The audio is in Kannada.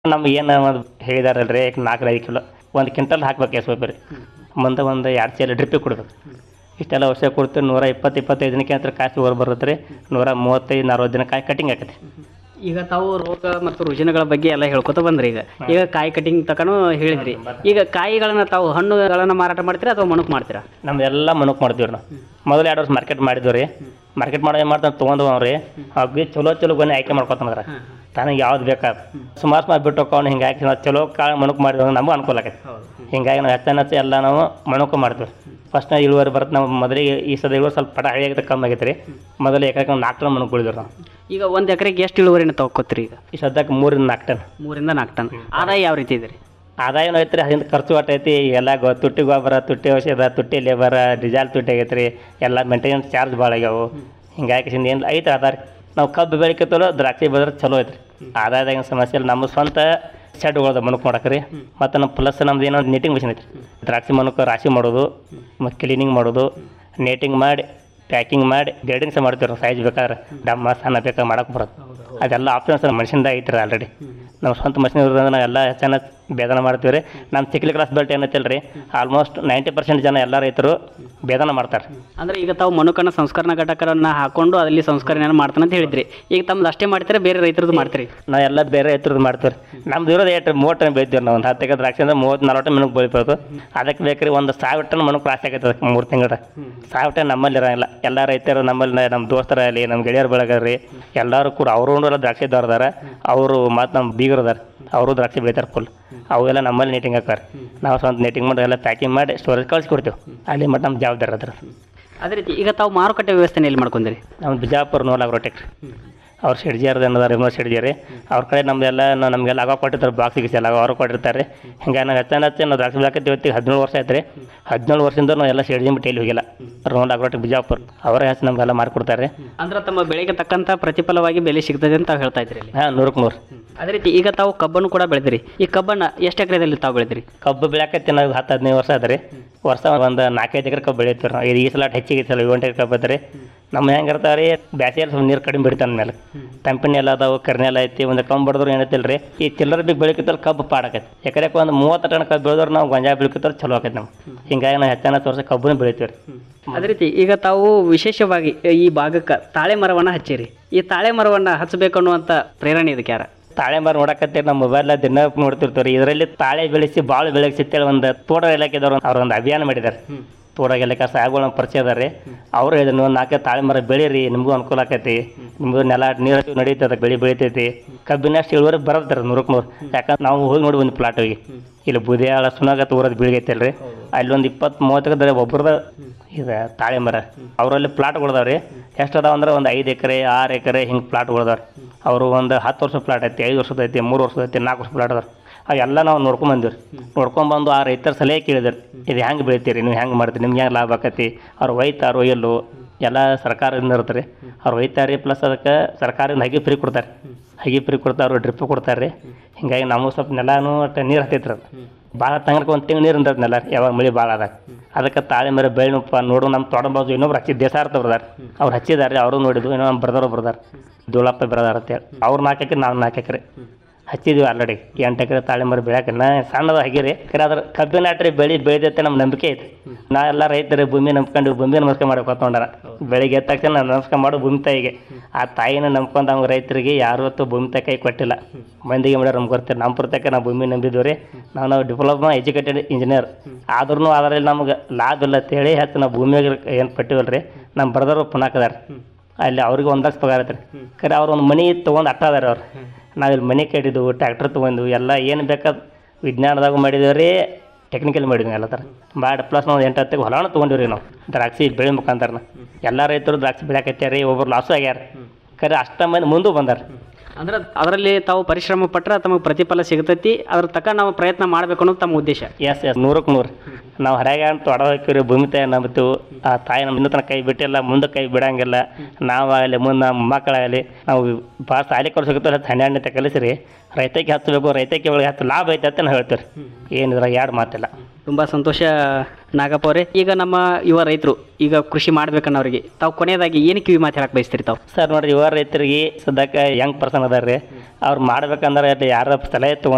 ನಮ್ಗೆ ಏನು ಹೇಳಿದಾರಲ್ರಿ ನಾಲ್ಕು ಐದು ಕಿಲೋ ಒಂದು ಕ್ವಿಂಟಲ್ ಹಾಕ್ಬೇಕು ಎಸ್ ರೀ ಮುಂದೆ ಒಂದು ಎರಡು ಚೀಲ ಡ್ರಿಪ್ಪಿಗೆ ಕೊಡ್ಬೇಕು ಇಷ್ಟೆಲ್ಲ ವರ್ಷ ಕೊಡ್ತೀವಿ ನೂರ ಇಪ್ಪತ್ತು ಇಪ್ಪತ್ತೈದು ದಿನಕ್ಕೆ ಅಂತ ಕಾಯಿ ಹೊರ ಬರುತ್ತೆ ರೀ ನೂರ ಮೂವತ್ತೈದು ನಲ್ವತ್ತು ದಿನ ಕಾಯಿ ಕಟಿಂಗ್ ಆಕತಿ ಈಗ ತಾವು ರೋಗ ಮತ್ತು ರುಜಿನಗಳ ಬಗ್ಗೆ ಎಲ್ಲ ಹೇಳ್ಕೊತ ಬಂದ್ರಿ ಈಗ ಈಗ ಕಾಯಿ ಕಟಿಂಗ್ ತಕನು ಹೇಳಿದ್ರಿ ಈಗ ಕಾಯಿಗಳನ್ನ ತಾವು ಹಣ್ಣುಗಳನ್ನ ಮಾರಾಟ ಮಾಡ್ತೀರಾ ಅಥವಾ ಮಣಕ್ ಮಾಡ್ತೀರಾ ನಮ್ದೆಲ್ಲ ಮನುಕ್ ಮಾಡ್ತೀವಿ ರೀ ನಾವು ಮೊದಲು ಎರಡು ವರ್ಷ ಮಾರ್ಕೆಟ್ ಮಾಡಿದ್ವಿ ರೀ ಮಾರ್ಕೆಟ್ ಮಾಡೋ ಏನು ಮಾಡ್ತಾನೆ ತೊಗೊಂಡು ರೀ ಅವಿ ಚಲೋ ಚಲೋ ಗೊನೆ ಆಯ್ಕೆ ಮಾಡ್ಕೊತಾನದ್ರ ತನಗೆ ಯಾವ್ದು ಬೇಕಾದ ಸುಮಾರು ಸುಮಾರು ಬಿಟ್ಟು ಹೋಗೋಣ ಹಿಂಗಾಗಿ ನಾವು ಚಲೋ ಕಾಳು ಮಣುಕ್ ಮಾಡಿದ್ರೆ ನಮಗೂ ಅನುಕೂಲ ಆಗೈತೆ ಹಿಂಗಾಗಿ ನಾವು ಹೆಚ್ಚನ ಹೆಚ್ಚು ಎಲ್ಲ ನಾವು ಮಣುಕು ಮಾಡ್ತೀವಿ ಫಸ್ಟ್ ಇಳುವರಿ ಬರುತ್ತೆ ನಾವು ಮೊದಲಿಗೆ ಈ ಸದ ಇಳುವರಿ ಸ್ವಲ್ಪ ಪಟ ಹಳಿ ಆಗಿತ್ತು ಕಮ್ಮಿ ಆಗೈತೆ ರೀ ಮೊದಲು ಎಕರೆಗೆ ಒಂದು ನಾಲ್ಕು ಟನ್ ಮಣುಕ್ ಉಳಿದ್ವಿ ನಾವು ಈಗ ಒಂದು ಎಕರೆಗೆ ಎಷ್ಟು ಇಳುವರಿನ ತಗೋತೀರಿ ಈಗ ಈ ಸದ್ಯಕ್ಕೆ ಮೂರಿಂದ ನಾಲ್ಕು ಟನ್ ಮೂರಿಂದ ನಾಲ್ಕು ಟನ್ ಆದಾಯ ಯಾವ ರೀತಿ ಇದೆ ರೀ ಆದಾಯನೂ ಐತ್ರಿ ಅದರಿಂದ ಖರ್ಚು ಒಟ್ಟು ಐತಿ ಎಲ್ಲ ಗೊ ತುಟ್ಟಿ ಗೊಬ್ಬರ ತುಟ್ಟಿ ಔಷಧ ತುಟ್ಟಿ ಲೇಬರ್ ಡಿಸೇಲ್ ತುಟ್ಟಿ ಆಗೈತೆ ರೀ ಎಲ್ಲ ಮೇಂಟೆನೆನ್ಸ್ ಚಾರ್ಜ್ ಭಾಳ ಆಗ್ಯಾವು ಹಿಂಗಾಗಿ ಏನು ಐತೆ ಆಧಾರ ನಾವು ಕಬ್ಬು ಬೆಳಿಕತ್ತಲ್ಲ ದ್ರಾಕ್ಷಿ ಬೆಳೆದ್ರೆ ಚಲೋ ಐತ್ರಿ ಆದಾಯದಾಗಿನ ಸಮಸ್ಯೆ ಇಲ್ಲ ನಮ್ಮ ಸ್ವಂತ ಶೆಡ್ಗಳದ ಮನುಕ್ ಮಾಡಕ್ಕೆ ರೀ ಮತ್ತು ನಮ್ಮ ಪ್ಲಸ್ ನಮ್ದು ಏನೋ ನೀಟಿಂಗ್ ಮಿಷಿನ್ ಐತಿ ದ್ರಾಕ್ಷಿ ಮನುಕ್ ರಾಶಿ ಮಾಡೋದು ಮತ್ತು ಕ್ಲೀನಿಂಗ್ ಮಾಡೋದು ನೇಟಿಂಗ್ ಮಾಡಿ ಪ್ಯಾಕಿಂಗ್ ಮಾಡಿ ಗ್ರೇಡಿಂಗ್ ಸಹ ಮಾಡ್ತೀವಿ ಸೈಜ್ ಬೇಕಾದ್ರೆ ಡಮ್ಮ ಸಣ್ಣ ಬೇಕಾದ್ರೆ ಮಾಡಕ್ಕೆ ಬರುತ್ತೆ ಅದೆಲ್ಲ ಆಪ್ಷನ್ಸ್ ಮನುಷ್ಯಂದ ಐತ್ರಿ ಆಲ್ರೆಡಿ ನಮ್ಮ ಸ್ವಂತ ಮಷಿನ್ ಇರೋದ್ರಿಂದ ನಾವೆಲ್ಲ ಚೆನ್ನಾಗಿ ಬೇದನ ಮಾಡ್ತೀವಿ ರೀ ನಮ್ಮ ಚಿಕ್ಕಲಿ ಕ್ಲಾಸ್ ಬೆಲ್ಟ್ ಏನೈತಿಲ್ಲ ರೀ ಆಲ್ಮೋಸ್ಟ್ ನೈಂಟಿ ಪರ್ಸೆಂಟ್ ಜನ ಎಲ್ಲ ರೈತರು ಬೇದನ ಮಾಡ್ತಾರೆ ಅಂದ್ರೆ ಈಗ ತಾವು ಮನುಕನ ಸಂಸ್ಕರಣ ಘಟಕರನ್ನ ಹಾಕೊಂಡು ಅಲ್ಲಿ ಸಂಸ್ಕರಣೆಯನ್ನು ಮಾಡ್ತಾನೆ ಅಂತ ಹೇಳಿದ್ರಿ ಈಗ ತಮ್ದು ಅಷ್ಟೇ ಮಾಡ್ತೀರಾ ಬೇರೆ ರೈತರದ್ದು ಮಾಡ್ತೀರಿ ನಾವೆಲ್ಲ ಬೇರೆ ರೈತರದ್ದು ಮಾಡ್ತೀವಿ ರೀ ನಮ್ದು ಇರೋದು ಎಷ್ಟು ಮೂವತ್ತು ಟನ್ ಬೆಳಿತೀವಿ ನಾವು ಒಂದು ಹತ್ತು ಎಕರೆ ದ್ರಾಕ್ಷಿ ಅಂದ್ರೆ ಮೂವತ್ತು ನಲ್ವತ್ತು ಟನ್ ಮನಕ್ಕೆ ಬೆಳಿಬೋದು ಅದಕ್ಕೆ ಬೇಕ್ರಿ ಒಂದು ಸಾವಿರ ಟನ್ ಮನಕ್ಕೆ ಕ್ರಾಸ್ ಆಗೈತೆ ಅದಕ್ಕೆ ಮೂರು ತಿಂಗಳ ಸಾವಿರ ಟನ್ ನಮ್ಮಲ್ಲಿ ಇರೋಂಗಿಲ್ಲ ಎಲ್ಲ ರೈತರು ನಮ್ಮಲ್ಲಿ ನ- ನಮ್ಮ ದೋಸ್ತರಲ್ಲಿ ನಮ್ಮ ಗೆಳೆಯರು ಬೆಳಗಾರ್ರಿ ಎಲ್ಲರೂ ಕೂಡ ಅವರು ಎಲ್ಲ ದ್ರಾಕ್ಷಿ ದೊರದಾರ ಅವರು ಮತ್ತು ನಮ್ಮ ಬೀಗರು ಅದಾರ ಅವರು ದ್ರಾಕ್ಷಿ ಬೆಳಿತಾರೆ ಫುಲ್ ಅವೆಲ್ಲ ನಮ್ಮಲ್ಲಿ ನೀಟಿಂಗ್ ಹಾಕ್ತಾರೆ ನಾವು ಸ್ವಂತ ನೀಟಿಂಗ್ ಮಾಡಿ ಎಲ್ಲ ಪ್ಯಾಕಿಂಗ್ ಮಾಡಿ ಸ್ಟೋರೇಜ್ ಕಳಿಸ್ಕೊಡ್ತೀವಿ ಅಲ್ಲಿ ಮತ್ತು ನಮ್ಮ ಜವಾಬ್ದಾರಿ ಅದ್ರ ಅದೇ ರೀತಿ ಈಗ ತಾವು ಮಾರುಕಟ್ಟೆ ವ್ಯವಸ್ಥೆನ ಎಲ್ಲಿ ಮಾಡ್ಕೊಂಡ್ರಿ ನಮ್ಮ ಬಿಜಾಪುರ ನೋಲಾಗ್ರೋಟೆಕ್ ರೀ ಅವ್ರು ಶೆಡ್ಜಿಯರ್ದು ಅನ್ನೋದಾರ ಎಮ್ ಶೆಡ್ಜಿಯರಿ ಅವ್ರ ಕಡೆ ನಮ್ದೆಲ್ಲ ನಾವು ನಮಗೆಲ್ಲ ಆಗ ಕೊಟ್ಟಿರ್ತಾರೆ ಬಾಕ್ಸ್ ಗಿಕ್ಸ್ ಎಲ್ಲ ಅವರು ಕೊಟ್ಟಿರ್ತಾರೆ ಹಿಂಗೆ ನಾವು ಹೆಚ್ಚನ ಹೆಚ್ಚು ನಾವು ದ್ರಾಕ್ಷಿ ಬೆಳಕತ್ತಿ ಇವತ್ತಿಗೆ ಹದಿನೇಳು ವರ್ಷ ಆಯ್ತು ರೀ ಹದಿನೇಳು ವರ್ಷದಿಂದ ನಾವು ಎಲ್ಲ ಶೆಡ್ಜಿ ಬಿಟ್ಟು ಎಲ್ಲಿ ಹೋಗಿಲ್ಲ ರೋಲ್ ಆಗ್ರೋಟೆಕ್ ಬಿಜಾಪುರ ಅವರೇ ಹೆಚ್ಚು ನಮಗೆಲ್ಲ ಮಾಡಿಕೊಡ್ತಾರೆ ಅಂದ್ರೆ ತಮ್ಮ ಬೆಳೆಗೆ ತಕ್ಕಂಥ ಪ್ರತಿಫಲವಾಗಿ ಬೆಲೆ ಸಿಗ್ತದೆ ಅಂತ ತಾವು ಹೇಳ್ತಾ ಇದ್ರಿ ಇಲ್ಲಿ ಹಾಂ ನೂರಕ್ಕೆ ನೂರು ಅದೇ ರೀತಿ ಈಗ ತಾವು ಕಬ್ಬನ್ನು ಕೂಡ ಬೆಳೆದಿರಿ ಈ ಕಬ್ಬನ್ನ ಎಷ್ಟು ಎಕರೆದಲ್ಲಿ ತಾವು ಬೆಳೆದಿರಿ ಕಬ್ಬು ಬೆಳಕತ್ತಿ ನಾವು ಹತ್ತು ಹದಿನೈದು ವರ್ಷ ಅದ ರೀ ವರ್ಷ ಒಂದು ನಾಲ್ಕೈದು ಎಕರೆ ಕಬ್ಬು ಬೆಳಿತೀವಿ ನಾವು ಈ ಸಲ ಹೆಚ್ಚಿಗೆ ಸಲ ಏಳು ಎಕರೆ ಕಬ್ಬು ಅದ ರೀ ನಮ್ಮ ಹೆಂಗೆ ಇರ್ತಾವೆ ರೀ ಬ್ಯಾಸಿಯಲ್ಲಿ ಸ್ವಲ್ಪ ನೀರು ಕಡಿಮೆ ಬಿಡ್ತಾನೆ ಮೇಲೆ ತಂಪಿನ ಎಲ್ಲ ಅದಾವು ಕರ್ನೆ ಎಲ್ಲ ಐತಿ ಒಂದು ಕಮ್ಮಿ ಬಡಿದ್ರು ಏನೈತಿಲ್ಲ ರೀ ಈ ಚಿಲ್ಲರ್ ಬಿಗ್ ಬೆಳಿಕತ್ತಲ್ಲ ಕಬ್ಬು ಪಾಡಕೈತಿ ಎಕರೆಗೆ ಒಂದು ಮೂವತ್ತು ಟನ್ ಕಬ್ಬು ಬೆಳೆದ್ರೆ ನಾವು ಗೊಂಜಾಳ ಬೆಳಿಕತ್ತಲ್ಲ ಚಲೋ ಆಕೈತಿ ನಮ್ಗೆ ಹಿಂಗಾಗಿ ನಾವು ಹೆಚ್ಚಾನ ವರ್ಷ ಕಬ್ಬನ್ನು ಬೆಳಿತೀವಿ ರೀ ಅದೇ ರೀತಿ ಈಗ ತಾವು ವಿಶೇಷವಾಗಿ ಈ ಭಾಗಕ್ಕೆ ತಾಳೆ ಮರವನ್ನು ಹಚ್ಚಿರಿ ಈ ತಾಳೆ ಮರವನ್ನು ಹಚ್ಚಬೇಕು ಅನ್ನುವಂಥ ಪ್ರೇರಣೆ ಇದಕ್ಕೆ ಯಾರ ತಾಳೆ ಮರ ನೋಡಕತ್ತೀರಿ ನಮ್ಮ ಮೊಬೈಲ್ ದಿನ ನೋಡ್ತಿರ್ತೀವಿ ರೀ ಇದರಲ್ಲಿ ತಾಳೆ ಬೆಳೆಸಿ ಭಾಳ ಬೆಳೆಸಿ ಅಂತೇಳಿ ಒಂದು ತೋಟ ಇಲಾಖೆದವ್ರು ಅವ್ರು ಒಂದು ಅಭಿಯಾನ ಮಾಡಿದ್ದಾರೆ ತೋಟ ಇಲಾಖೆ ಸಾಹೇಬಗಳು ನಮ್ಮ ಪರಿಚಯ ಅದಾರ ರೀ ಅವ್ರು ಹೇಳಿದ್ರು ನೀವು ನಾಲ್ಕು ತಾಳೆ ಮರ ಬೆಳೀರಿ ನಿಮಗೂ ಅನುಕೂಲ ಆಕೈತಿ ನಿಮ್ದು ನೆಲ ನೀರು ಹಚ್ಚಿ ನಡೀತದೆ ಬೆಳೆ ಬೆಳಿತೈತಿ ಕಬ್ಬಿನಷ್ಟು ಇಳುವರಿ ಬರತ್ತಾರೆ ನೂರಕ್ಕೆ ನೂರು ಯಾಕಂದ್ರೆ ನಾವು ಹೋಗಿ ನೋಡಿ ಒಂದು ಪ್ಲಾಟ್ ಹೋಗಿ ಇಲ್ಲಿ ಬುದಿಯಾಳ ಸುನಾಗತ್ ಊರದ್ದು ಬೀಳ್ಗೈತಲ್ಲ ರೀ ಅಲ್ಲಿ ಒಂದು ಇಪ್ಪತ್ತು ಮೂವತ್ತಕ್ಕೆ ಒಬ್ಬರದ ಇದು ತಾಳೆ ಮರ ಅವರಲ್ಲಿ ಪ್ಲಾಟ್ಗಳು ರೀ ಎಷ್ಟು ಅದಾವ ಅಂದ್ರೆ ಒಂದು ಐದು ಎಕರೆ ಆರು ಎಕರೆ ಹಿಂಗೆ ಪ್ಲಾಟ್ಗಳು ಅದಾವ ಅವರು ಒಂದು ಹತ್ತು ವರ್ಷ ಪ್ಲಾಟ್ ಐತಿ ಐದು ವರ್ಷದ ಐತಿ ಮೂರು ವರ್ಷದ ಐತಿ ನಾಲ್ಕು ವರ್ಷ ಪ್ಲಾಟ್ ಅದಾವ ಅವೆಲ್ಲ ನಾವು ನೋಡ್ಕೊಂಡ್ ಬಂದಿವ್ರಿ ನೋಡ್ಕೊಂಬಂದು ಆ ರೈತರ ಸಲಹೆ ಕೇಳಿದ್ರು ಇದು ಹೆಂಗೆ ಬೆಳಿತೀರಿ ನೀವು ಹೆಂಗೆ ಮಾಡ್ತೀರಿ ನಿಮ್ಗೆ ಹೆಂಗೆ ಲಾಭ ಆಕತಿ ಅವ್ರು ಒಯ್ತಾರೋ ಎಲ್ಲೋ ಎಲ್ಲ ಸರ್ಕಾರದಿಂದ ಇರ್ತಾರೆ ಅವ್ರು ಒಯ್ತಾರೆ ಪ್ಲಸ್ ಅದಕ್ಕೆ ಸರ್ಕಾರದಿಂದ ಹಗಿ ಫ್ರೀ ಕೊಡ್ತಾರೆ ಹಗಿ ಫ್ರೀ ಕೊಡ್ತಾರೆ ಡ್ರಿಪ್ ಕೊಡ್ತಾರೆ ರೀ ಹಿಂಗಾಗಿ ನಮಗೂ ಸ್ವಲ್ಪ ನೆಲನೂ ಒಟ್ಟು ನೀರು ಹತ್ತೈತ್ರಿ ಅದು ಭಾಳ ತಂಗಕ್ಕೆ ಒಂದು ತಿಂಗಳು ನೀರು ಇರ್ತದೆ ನೆಲ ಯಾವಾಗ ಮಳೆ ಭಾಳ ಅದಾಗ ಅದಕ್ಕೆ ತಾಳೆ ಮರ ಬೆಳೆನಪ್ಪ ನೋಡು ನಮ್ಮ ತೋಟ ಬಾಜು ಇನ್ನೊಬ್ರು ಹಚ್ಚಿ ದೇಸಾರ್ಥ ಬರ್ದಾರ ಅವ್ರು ಹಚ್ಚಿದಾರೆ ಅವರು ನೋಡಿದ್ವು ಇನ್ನೂ ನಮ್ಮ ಬ್ರದರ್ ಬರ್ದಾರ ಧೂಳಪ್ಪ ಬ್ರದರ್ ಅಂತೇಳಿ ಅವ್ರು ನಾಲ್ಕು ಎಕರೆ ನಾವು ನಾಲ್ಕು ಎಕರೆ ಹಚ್ಚಿದ್ವಿ ಆಲ್ರೆಡಿ ಎಂಟು ಎಕರೆ ತಾಳೆ ಮರ ಬೆಳ್ಯಾಕ ನಾ ಸಣ್ಣದ ಹಾಗಿರಿ ಕರೆ ಅದ್ರ ಕಬ್ಬಿನ ನಾಟ್ರಿ ಬೆಳಿ ಬೆಳೆದೈತೆ ನಮ್ಮ ನಂಬಿಕೆ ಐತಿ ನಾ ಎಲ್ಲ ರೈತರು ಭೂಮಿ ನಂಬ್ಕೊಂಡು ಭೂಮಿ ನಮಸ್ಕಾರ ಮಾಡಕ್ಕೆ ಹೊತ್ಕೊಂಡಾರ ಬೆಳಿಗ್ಗೆ ಎದ್ದ ತಕ್ಷಣ ನಾನು ನಮಸ್ಕಾರ ಮಾಡು ಭೂಮಿ ತಾಯಿಗೆ ಆ ತಾಯಿನ ನಂಬ್ಕೊಂಡು ಅವ್ನ ರೈತರಿಗೆ ಯಾರು ಹೊತ್ತು ಭೂಮಿ ತಾಯಿ ಕೈ ಕೊಟ್ಟಿಲ್ಲ ಮಂದಿಗೆ ಮಾಡ್ಯಾರ ನಮ್ಗೆ ಗೊತ್ತಿಲ್ಲ ನಮ್ಮ ಪುರ್ತಕ್ಕೆ ನಾವು ಭೂಮಿ ನಂಬಿದ್ವಿ ರೀ ನಾವು ನಾವು ಡಿಪ್ಲೊಮಾ ಎಜುಕೇಟೆಡ್ ಇಂಜಿನಿಯರ್ ಆದ್ರೂ ಅದರಲ್ಲಿ ನಮ್ಗೆ ಲಾಭ ಇಲ್ಲ ಅಂತೇಳಿ ಹೆಚ್ಚು ನಾವು ಭೂಮಿಯಾಗ ಏನು ಪಟ್ಟಿವಲ್ಲ ರೀ ನಮ್ಮ ಬ್ರದರು ಪುನಾಕದಾರ ಅಲ್ಲಿ ಅವ್ರಿಗೆ ಒಂದು ಲಕ್ಷ ಪಗಾರ ಐತ್ರಿ ಖರೆ ಅವ್ರು ಒಂದು ಮನೆ ತೊಗೊಂಡು ಅಟ್ಟ ಅದಾರ ಅವ್ರು ನಾವಿಲ್ಲಿ ಮನೆ ಕಟ್ಟಿದ್ವು ಟ್ಯಾಕ್ಟರ್ ತೊಗೊಂಡು ಎಲ್ಲ ಏನು ಬೇಕಾದ ವಿಜ್ಞಾನದಾಗ ಮಾಡಿದೇವೆ ರೀ ಟೆಕ್ನಿಕಲ್ ಮಾಡಿದ್ವಿ ಎಲ್ಲ ಥರ ಮಾಡಿ ಪ್ಲಸ್ ನಾವು ಎಂಟು ಹತ್ತಿಗೆ ಹೊಲನ ತೊಗೊಂಡಿವ್ರಿ ನಾವು ದ್ರಾಕ್ಷಿ ಬೆಳೆ ಮುಖಾಂತರ ಎಲ್ಲ ರೈತರು ದ್ರಾಕ್ಷಿ ಬೆಳ್ಯಾಕತ್ಯಾರ ರೀ ಒಬ್ಬರು ಲಾಸು ಆಗ್ಯಾರ ಖರೆ ಅಷ್ಟ ಮಂದಿ ಮುಂದೆ ಬಂದಾರ ಅಂದ್ರೆ ಅದರಲ್ಲಿ ತಾವು ಪರಿಶ್ರಮ ಪಟ್ಟರೆ ತಮಗೆ ಪ್ರತಿಫಲ ಸಿಗ್ತೈತಿ ಅದ್ರ ತಕ್ಕ ನಾವು ಪ್ರಯತ್ನ ಮಾಡಬೇಕು ಅನ್ನೋದು ತಮ್ಮ ಉದ್ದೇಶ ಎಸ್ ಎಸ್ ನೂರಕ್ಕೆ ನೂರು ನಾವು ಹೊರಗೆ ಅಂತ ತೊಡ ಹೋಗ್ತೀವಿ ಭೂಮಿ ತಾಯಿ ನಂಬ್ತೀವಿ ಆ ತಾಯಿ ನಮ್ಮ ಇನ್ನೂ ತನಕ ಕೈ ಬಿಟ್ಟಿಲ್ಲ ಮುಂದೆ ಕೈ ಬಿಡಂಗಿಲ್ಲ ನಾವಾಗಲಿ ಮುಂದೆ ನಮ್ಮ ಮಕ್ಕಳಾಗಲಿ ನಾವು ಭಾಳ ಸಾಲಿ ಕೊಡ್ಸೋಕೆ ಹತ್ತು ಹನ್ನೆರಡನೇ ಕಲಿಸ್ರಿ ರೈತಕ್ಕೆ ಹಚ್ಚಬೇಕು ರೈತಕ್ಕೆ ಒಳಗೆ ಹತ್ತು ಲಾಭ ಐತೆ ಅಂತ ನಾವು ಹೇಳ್ತೀವಿ ಏನಿದ್ರ ಎರಡು ಮಾತಿಲ್ಲ ತುಂಬ ಸಂತೋಷ ನಾಗಪ್ಪ ಅವರೇ ಈಗ ನಮ್ಮ ಯುವ ರೈತರು ಈಗ ಕೃಷಿ ಮಾಡ್ಬೇಕನ್ನೋರಿಗೆ ತಾವು ಕೊನೆಯದಾಗಿ ಏನು ಕಿವಿ ಮಾತು ಹೇಳಕ್ಕೆ ಬಯಸ್ತೀರಿ ತಾವು ಸರ್ ನೋಡ್ರಿ ಯುವ ರೈತರಿಗೆ ಸದ್ಯಕ್ಕೆ ಯಂಗ್ ಪರ್ಸನ್ ಅದಾರ ರೀ ಅವ್ರು ಮಾಡ್ಬೇಕಂದ್ರೆ ಯಾರ ಸಲಹೆ ತೊಗೊಂಡು